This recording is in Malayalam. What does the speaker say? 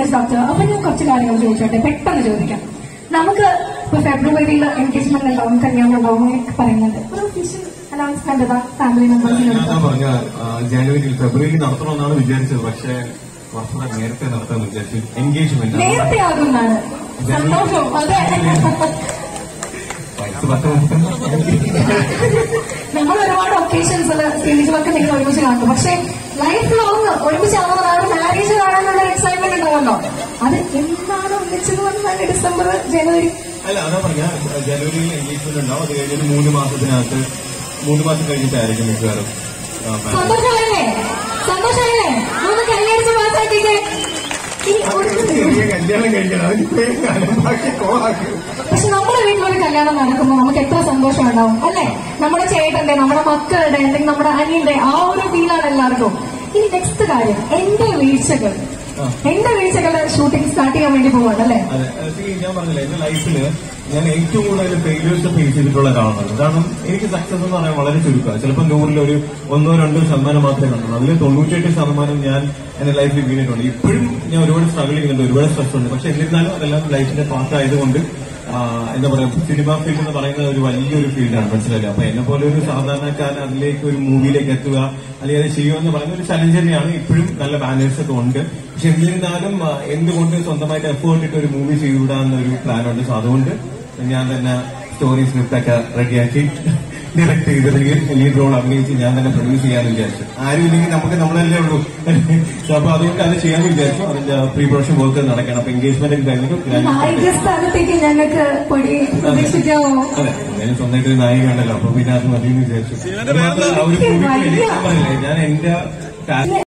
മച്ച് ഡോക്ടർ അപ്പൊ ഞാൻ കുറച്ച് കാര്യങ്ങൾ ചോദിച്ചോട്ടെ പെട്ടെന്ന് ചോദിക്കാം നമുക്ക് ഇപ്പൊ ഫെബ്രുവരിയിൽ എൻഗേജ്മെന്റ് ഉണ്ടാവും കല്യാണം ഉണ്ടാവും എന്നൊക്കെ പറയുന്നുണ്ട് ഒരു ഒഫീഷ്യൽ അനൗൺസ്മെന്റ് ഇതാ ഫാമിലി മെമ്പേഴ്സിന് ഞാൻ പറഞ്ഞ ജനുവരിയിൽ ഫെബ്രുവരിയിൽ നടത്തണമെന്നാണ് വിചാരിച്ചത് പക്ഷേ കുറച്ചുകൂടെ നേരത്തെ നടത്താമെന്ന് വിചാരിച്ചു എൻഗേജ്മെന്റ് നേരത്തെ ആകുന്നാണ് സന്തോഷം അതെ വയസ്സ് പത്ത് മുപ്പത്തി നമ്മൾ ഒരുപാട് ഒക്കേഷൻസിൽ സ്റ്റേജിലൊക്കെ നിങ്ങൾ ഒരുമിച്ച് കാണുന്നു പക്ഷെ ലൈഫ് ലോങ് ഒരുമിച്ച് ആവുന്നതാണ് മാരേജ് കാണാനുള്ള എക്സൈറ്റ്മെന്റ് ഉണ്ടാവുമല്ലോ അത് എന്താണ് ഒന്നിച്ചത് പറഞ്ഞാൽ ഡിസംബർ ജനുവരി അല്ല അതാ പറഞ്ഞ ജനുവരിയിൽ എൻഗേജ്മെന്റ് ഉണ്ടാവും അത് കഴിഞ്ഞൊരു മൂന്ന് മാസത്തിനകത്ത് മൂന്ന് മാസം കഴിഞ്ഞിട്ടായിരിക്കും മിക്കവാറും ആ, marriage. സന്തോഷമല്ലേ സന്തോഷമല്ലേ മൂന്ന് കല്യാണിച്ച് പാസ്സാക്കിയിട്ട് ഈ ഒരു ചെറിയ കല്യാണം കഴിക്കണം അതിന് ഇത്രയും കാലം ബാക്കി കോളാക്കി പക്ഷെ നമ്മുടെ വീട്ടിലൊരു കല്യാണം നടക്കുമ്പോൾ നമുക്ക് എത്ര സന്തോഷം ഉണ്ടാവും അല്ലെ നമ്മുടെ ചേട്ടന്റെ നമ്മുടെ മക്കളുടെ അല്ലെങ്കിൽ നമ്മുടെ അനിയന്റെ ആ ഒരു ഫീലാണ് എല്ലാവർക്കും ഇനി നെക്സ്റ്റ് കാര്യം എന്റെ വീഴ്ചകൾ ആ. എന്റെ വീഴ്ചകളുടെ ഷൂട്ടിംഗ് സ്റ്റാർട്ട് ചെയ്യാൻ വേണ്ടി പോവാണ് അല്ലേ അതെ see, ഞാൻ പറഞ്ഞില്ല എന്റെ ലൈഫിൽ ഞാൻ ഏറ്റവും കൂടുതൽ ഫെയിലിയേഴ്സ് ഫേസ് ചെയ്തിട്ടുള്ള ഒരാളാണ് കാരണം എനിക്ക് സക്സസ് എന്ന് പറയാൻ വളരെ ചുരുക്കമാണ് ചിലപ്പോൾ നൂറിൽ ഒരു ഒന്നോ രണ്ടോ ശതമാനം മാത്രമേ കണ്ടുള്ളൂ അതിൽ തൊണ്ണൂറ്റെട്ട് ശതമാനം ഞാൻ എന്റെ ലൈഫിൽ വീണിട്ടുണ്ട് ഇപ്പോഴും ഞാൻ ഒരുപാട് സ്ട്രഗിൾ ചെയ്യുന്നുണ്ട് ഒരുപാട് സ്ട്രെസ് ഉണ്ട് പക്ഷെ എന്നിരുന്നാലും അതെല്ലാം ലൈഫിന്റെ പാർട്ട് ആയതുകൊണ്ട് ആ, എന്താ പറയാ സിനിമ ഫീൽഡ് എന്ന് പറയുന്നത് ഒരു വലിയൊരു ഫീൽഡാണ് മനസ്സിലായില്ലേ അപ്പൊ എന്നെ പോലെ ഒരു സാധാരണക്കാരൻ അതിലേക്ക് ഒരു മൂവിയിലേക്ക് എത്തുക അല്ലെങ്കിൽ അത് ചെയ്യുക എന്ന് പറയുന്ന ഒരു ചലഞ്ച് തന്നെയാണ് ഇപ്പോഴും നല്ല ബാനേഴ്സ് ഒക്കെ ഉണ്ട് പക്ഷെ എന്നിരുന്നാലും ആ, എന്തുകൊണ്ട് സ്വന്തമായിട്ട് എഫേർട്ട് ഇട്ട് ഒരു മൂവി ചെയ്തുവിടാന്നൊരു പ്ലാൻ ഉണ്ട് സോ അതുകൊണ്ട് ഞാൻ തന്നെ സ്റ്റോറി സ്ക്രിപ്റ്റ് ഒക്കെ റെഡിയാക്കി ഡയറക്ട് ചെയ്ത് ലീഡ് റോൾ അഭിനയിച്ച് ഞാൻ തന്നെ പ്രൊഡ്യൂസ് ചെയ്യാന്ന് വിചാരിച്ചു ആരും ഇല്ലെങ്കിൽ നമുക്ക് നമ്മളല്ലേ ഉള്ളൂ സോ അപ്പൊ അതുകൊണ്ട് അത് ചെയ്യാന്ന് വിചാരിച്ചു അതിന്റെ പ്രീ പ്രൊഡക്ഷൻ വർക്ക് നടക്കണം അപ്പൊ എൻഗേജ്മെന്റ് കഴിഞ്ഞിട്ട് നായിക സ്ഥാനത്തേക്ക് ഞങ്ങൾക്ക് പൊടി പ്രതീക്ഷിക്കാമോ അതെ ഞാൻ സ്വന്തമായിട്ട് ഒരു നായിക ഉണ്ടല്ലോ അപ്പൊ പിന്നെ അത് മതി എന്ന് വിചാരിച്ചു അത് മാത്രമല്ല, ആ ഒരു മൂവി ഞാൻ പറഞ്ഞില്ലേ ഞാൻ എന്റെ